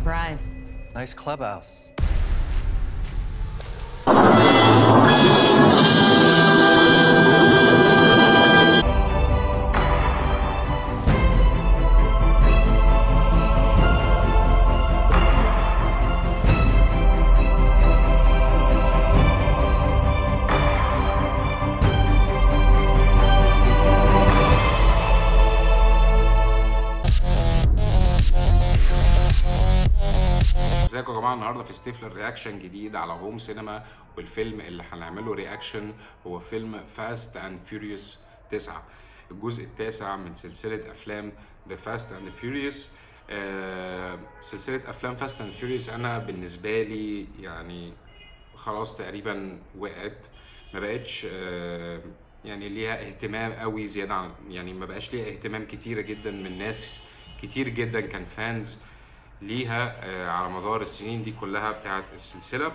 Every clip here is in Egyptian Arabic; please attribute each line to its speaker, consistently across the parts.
Speaker 1: surprise.
Speaker 2: Nice clubhouse.
Speaker 3: ازيكم يا جماعه النهارده في ستيفلر رياكشن جديد على هوم سينما والفيلم اللي هنعمله رياكشن هو فيلم فاست اند فيوريوس 9 الجزء التاسع من سلسله افلام ذا فاست اند فيوريوس سلسله افلام فاست اند فيوريوس انا بالنسبه لي يعني خلاص تقريبا وقعت ما بقتش آه، يعني ليها اهتمام قوي زياده عن يعني ما بقاش ليها اهتمام كتيره جدا من ناس كتير جدا كان فانز ليها آه، على مدار السنين دي كلها بتاعت السلسله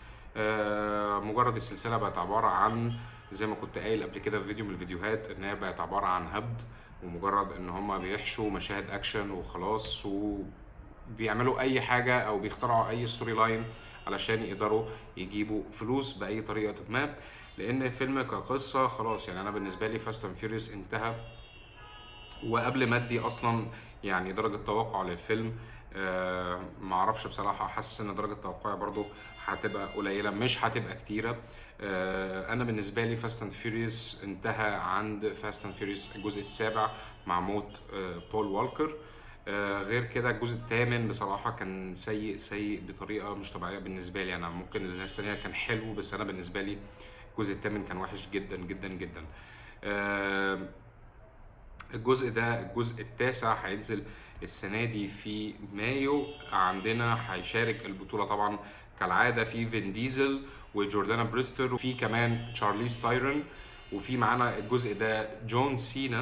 Speaker 3: آه، مجرد السلسله بقت عباره عن زي ما كنت قايل قبل كده في فيديو من الفيديوهات ان هي بقت عباره عن هبد ومجرد ان هما بيحشوا مشاهد اكشن وخلاص وبيعملوا اي حاجه او بيخترعوا اي ستوري لاين علشان يقدروا يجيبوا فلوس باي طريقه ما لان الفيلم كقصه خلاص يعني انا بالنسبه لي فاست اند فيوريوس انتهى وقبل ما ادي اصلا يعني درجه توقع للفيلم آه معرفش بصراحه حاسس ان درجه توقعي برضو هتبقى قليله مش هتبقى كتيره آه انا بالنسبه لي فاست اند فيوريوس انتهى عند فاست اند فيوريوس الجزء السابع مع موت آه بول والكر آه غير كده الجزء الثامن بصراحه كان سيء سيء بطريقه مش طبيعيه بالنسبه لي انا ممكن الناس الثانيه كان حلو بس انا بالنسبه لي الجزء الثامن كان وحش جدا جدا جدا آه الجزء ده الجزء التاسع هينزل السنة دي في مايو عندنا هيشارك البطولة طبعا كالعادة في فين ديزل وجوردانا بريستر وفي كمان تشارليز تايرون وفي معانا الجزء ده جون سينا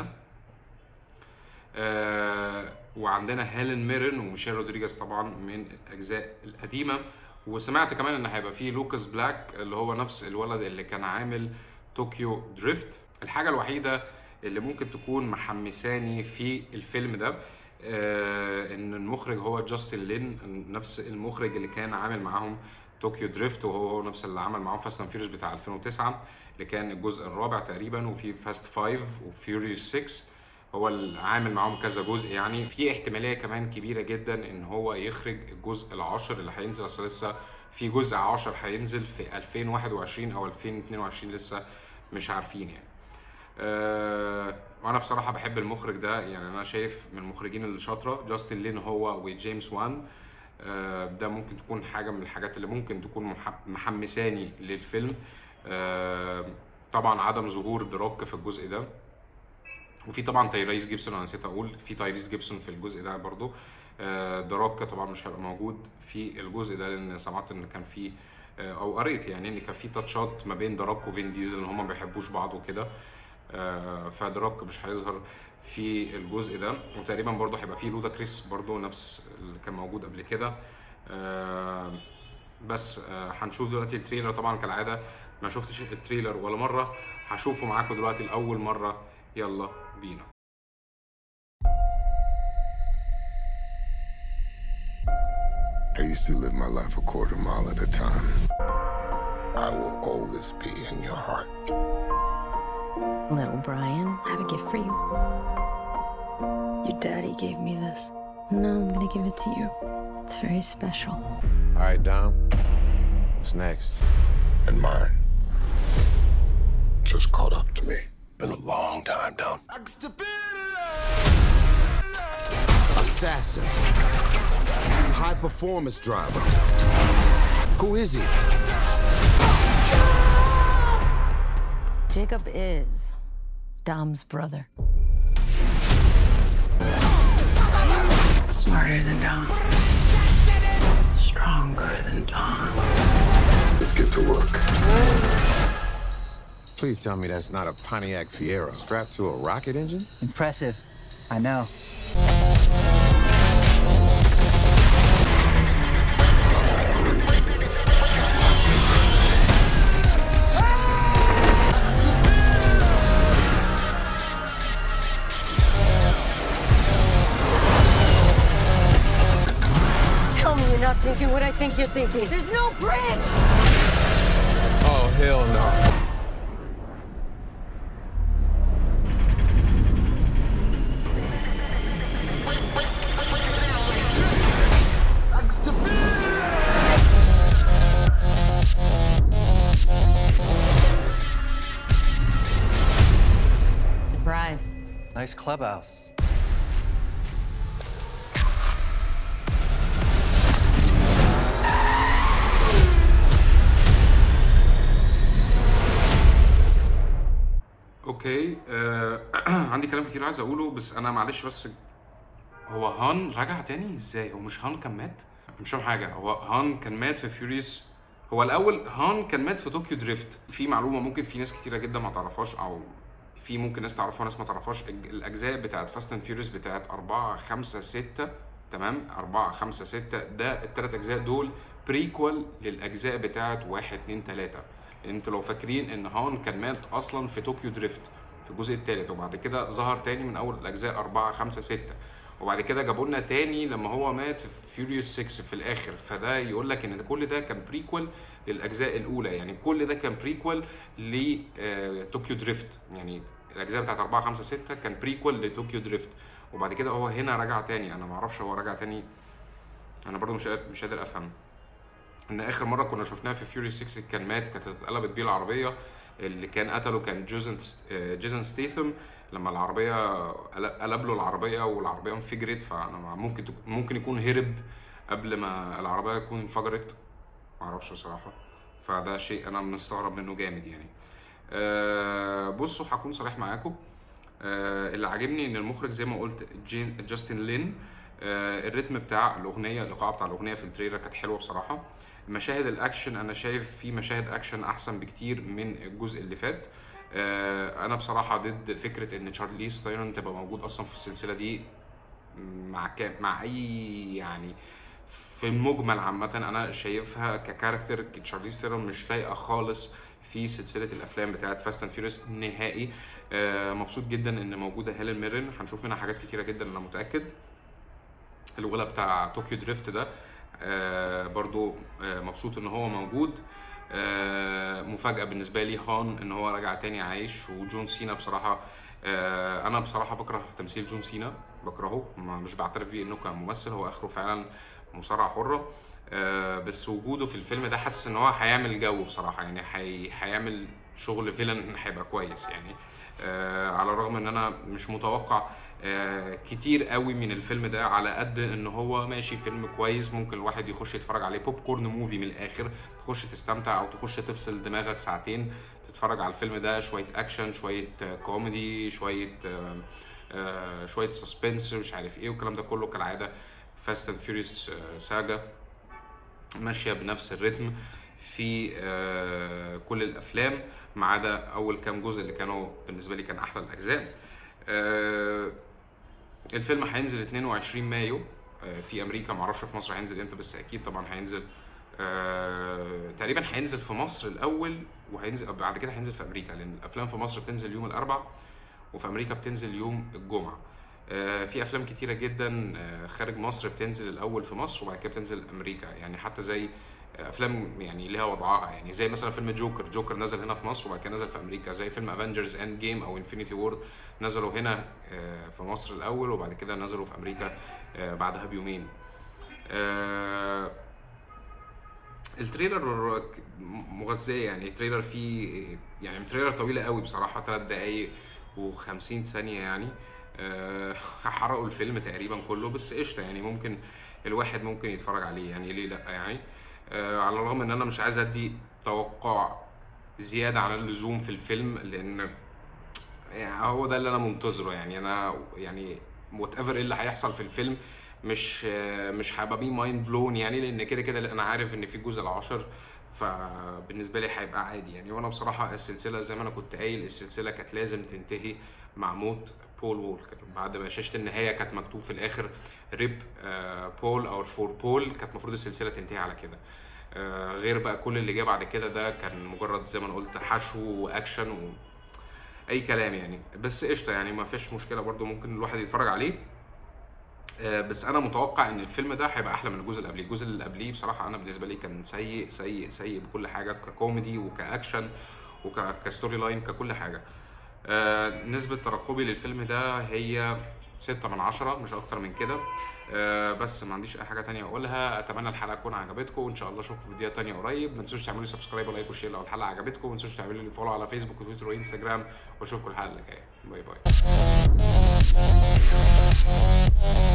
Speaker 3: آه وعندنا هيلين ميرن وميشيل رودريجيز طبعا من الاجزاء القديمه وسمعت كمان ان هيبقى فيه لوكاس بلاك اللي هو نفس الولد اللي كان عامل طوكيو دريفت الحاجه الوحيده اللي ممكن تكون محمساني في الفيلم ده آه ان المخرج هو جاستن لين نفس المخرج اللي كان عامل معاهم طوكيو دريفت وهو هو نفس اللي عمل معاهم فاست اند فيوريوس بتاع 2009 اللي كان الجزء الرابع تقريبا وفي فاست 5 وفيوريوس 6 هو اللي عامل معاهم كذا جزء يعني في احتماليه كمان كبيره جدا ان هو يخرج الجزء العاشر اللي هينزل اصل لسه في جزء 10 هينزل في 2021 او 2022 لسه مش عارفين يعني أه وانا بصراحه بحب المخرج ده يعني انا شايف من المخرجين اللي شاطره جاستن لين هو وجيمس وان أه ده ممكن تكون حاجه من الحاجات اللي ممكن تكون مح- محمساني للفيلم أه طبعا عدم ظهور دروك في الجزء ده وفي طبعا تايريس جيبسون انا نسيت اقول في تايريس جيبسون في الجزء ده برضو آه، دراك طبعا مش هيبقى موجود في الجزء ده لان سمعت ان كان في آه، او قريت يعني ان كان في تاتشات ما بين دراك وفين ديزل ان هما ما بيحبوش بعض وكده آه، فدراك مش هيظهر في الجزء ده وتقريبا برضو هيبقى في لودا كريس برضو نفس اللي كان موجود قبل كده آه، بس آه، هنشوف دلوقتي التريلر طبعا كالعاده ما شفتش التريلر ولا مره هشوفه معاكم دلوقتي لاول مره يلا بينا
Speaker 4: I used to live my life a quarter mile at a time. I will always be in your heart.
Speaker 1: Little Brian, I have a gift for you.
Speaker 5: Your daddy gave me this.
Speaker 1: No, I'm gonna give it to you. It's very special.
Speaker 6: All right, Dom. What's next?
Speaker 4: And mine just caught up to me. Been a long time, Dom.
Speaker 7: assassin, high performance driver. Who is he?
Speaker 1: Jacob is Dom's brother.
Speaker 5: Smarter than Dom. Stronger than Dom.
Speaker 4: Let's get to work.
Speaker 6: Please tell me that's not a Pontiac Fiero strapped to a rocket engine?
Speaker 8: Impressive. I know.
Speaker 1: Tell
Speaker 2: me you're not thinking what I think you're thinking. There's no bridge!
Speaker 6: Oh, hell no.
Speaker 5: Surprise. Nice clubhouse.
Speaker 3: اوكي آه عندي كلام كتير عايز اقوله بس انا معلش بس هو هان رجع تاني ازاي هو مش هان كان مات مش فاهم حاجه هو هان كان مات في فيوريوس هو الاول هان كان مات في طوكيو دريفت في معلومه ممكن في ناس كتيره جدا ما تعرفهاش او في ممكن ناس تعرفها وناس ما تعرفهاش الج- الاجزاء بتاعت فاست اند فيوريوس بتاعت 4 5 6 تمام 4 5 6 ده الثلاث اجزاء دول بريكوال للاجزاء بتاعت 1 2 3 انتوا لو فاكرين ان هان كان مات اصلا في طوكيو دريفت في الجزء الثالث وبعد كده ظهر تاني من اول الاجزاء 4 5 6 وبعد كده جابوا لنا تاني لما هو مات في فيوريوس 6 في الاخر فده يقول لك ان ده كل ده كان بريكوال للاجزاء الاولى يعني كل ده كان بريكوال لطوكيو دريفت يعني الاجزاء بتاعت 4 5 6 كان بريكوال لطوكيو دريفت وبعد كده هو هنا رجع تاني انا ما اعرفش هو رجع تاني انا برضو مش قادر مش قادر افهم ان اخر مره كنا شفناها في فيوري 6 كان مات كانت اتقلبت بيه العربيه اللي كان قتله كان جوزن آه، جيسون ستيثم لما العربيه قل- قلب له العربيه والعربيه انفجرت فانا مع- ممكن تك- ممكن يكون هرب قبل ما العربيه تكون انفجرت معرفش بصراحه فده شيء انا مستغرب منه جامد يعني أه بصوا هكون صريح معاكم آه، اللي عاجبني ان المخرج زي ما قلت جين جاستن لين آه، الريتم بتاع الاغنيه الايقاع بتاع الاغنيه في التريلر كانت حلوه بصراحه مشاهد الاكشن انا شايف في مشاهد اكشن احسن بكتير من الجزء اللي فات آه، انا بصراحه ضد فكره ان تشارليز ثايرون تبقى موجود اصلا في السلسله دي مع كام مع اي يعني في المجمل عامة أنا شايفها ككاركتر تشارليز ثيرون مش لايقة خالص في سلسلة الأفلام بتاعت فاست أند فيوريوس نهائي آه مبسوط جدا إن موجودة هيلين ميرن هنشوف منها حاجات كتيرة جدا أنا متأكد الولد بتاع طوكيو دريفت ده آه برضو آه مبسوط ان هو موجود آه مفاجأة بالنسبة لي هان ان هو رجع تاني عايش وجون سينا بصراحة آه انا بصراحة بكره تمثيل جون سينا بكرهه ما- مش بعترف بيه انه كممثل هو اخره فعلا مصارعة حرة آه بس وجوده في الفيلم ده حاسس ان هو هيعمل جو بصراحة يعني هي- هيعمل شغل فيلن هيبقى كويس يعني آه على الرغم ان انا مش متوقع آه كتير قوي من الفيلم ده على قد ان هو ماشي فيلم كويس ممكن الواحد يخش يتفرج عليه بوب كورن موفي من الاخر تخش تستمتع او تخش تفصل دماغك ساعتين تتفرج على الفيلم ده شويه اكشن شويه آه، كوميدي شويه آه، آه، شويه سسبنس مش عارف ايه والكلام ده كله كالعاده فاست اند فيوريوس ساجا ماشيه بنفس الريتم في آه، كل الافلام ما عدا اول كام جزء اللي كانوا بالنسبه لي كان احلى الاجزاء آه، الفيلم هينزل 22 مايو آه، في امريكا معرفش في مصر هينزل امتى بس اكيد طبعا هينزل آه، تقريبا هينزل في مصر الاول وهينزل بعد كده هينزل في امريكا لان الافلام في مصر بتنزل يوم الاربع وفي امريكا بتنزل يوم الجمعه آه، في افلام كتيره جدا آه، خارج مصر بتنزل الاول في مصر وبعد كده بتنزل امريكا يعني حتى زي آه، افلام يعني ليها وضعها يعني زي مثلا فيلم جوكر جوكر نزل هنا في مصر وبعد كده نزل في امريكا زي فيلم افنجرز اند جيم او انفينيتي وورد نزلوا هنا آه، في مصر الاول وبعد كده نزلوا في امريكا آه، بعدها بيومين آه، التريلر مغذية يعني التريلر فيه يعني التريلر طويلة قوي بصراحة ثلاث دقايق و50 ثانية يعني أه حرقوا الفيلم تقريبا كله بس قشطة يعني ممكن الواحد ممكن يتفرج عليه يعني ليه لأ يعني أه على الرغم ان انا مش عايز ادي توقع زيادة عن اللزوم في الفيلم لان يعني هو ده اللي انا منتظره يعني انا يعني وات ايفر اللي هيحصل في الفيلم مش مش هبقى بيه مايند بلون يعني لان كده كده انا عارف ان في الجزء العاشر فبالنسبه لي هيبقى عادي يعني وانا بصراحه السلسله زي ما انا كنت قايل السلسله كانت لازم تنتهي مع موت بول وولكر بعد ما شاشه النهايه كانت مكتوب في الاخر ريب بول او فور بول كانت المفروض السلسله تنتهي على كده آه، غير بقى كل اللي جه بعد كده ده كان مجرد زي ما انا قلت حشو واكشن و... اي كلام يعني بس قشطه يعني ما فيش مشكله برضو ممكن الواحد يتفرج عليه آه، بس انا متوقع ان الفيلم ده هيبقى احلى من الجزء اللي قبليه الجزء اللي قبليه بصراحه انا بالنسبه لي كان سيء سيء سيء بكل حاجه ككوميدي وكاكشن وكستوري لاين ككل حاجه آه، نسبة ترقبي للفيلم ده هي ستة من عشرة مش أكتر من كده آه، بس ما عنديش أي حاجة تانية أقولها أتمنى الحلقة تكون عجبتكم وإن شاء الله أشوفكم في فيديوهات تانية قريب ما تنسوش تعملوا لي سبسكرايب ولايك وشير لو الحلقة عجبتكم ما تنسوش تعملوا لي فولو على فيسبوك وتويتر وإنستجرام وأشوفكم الحلقة اللي جاية باي باي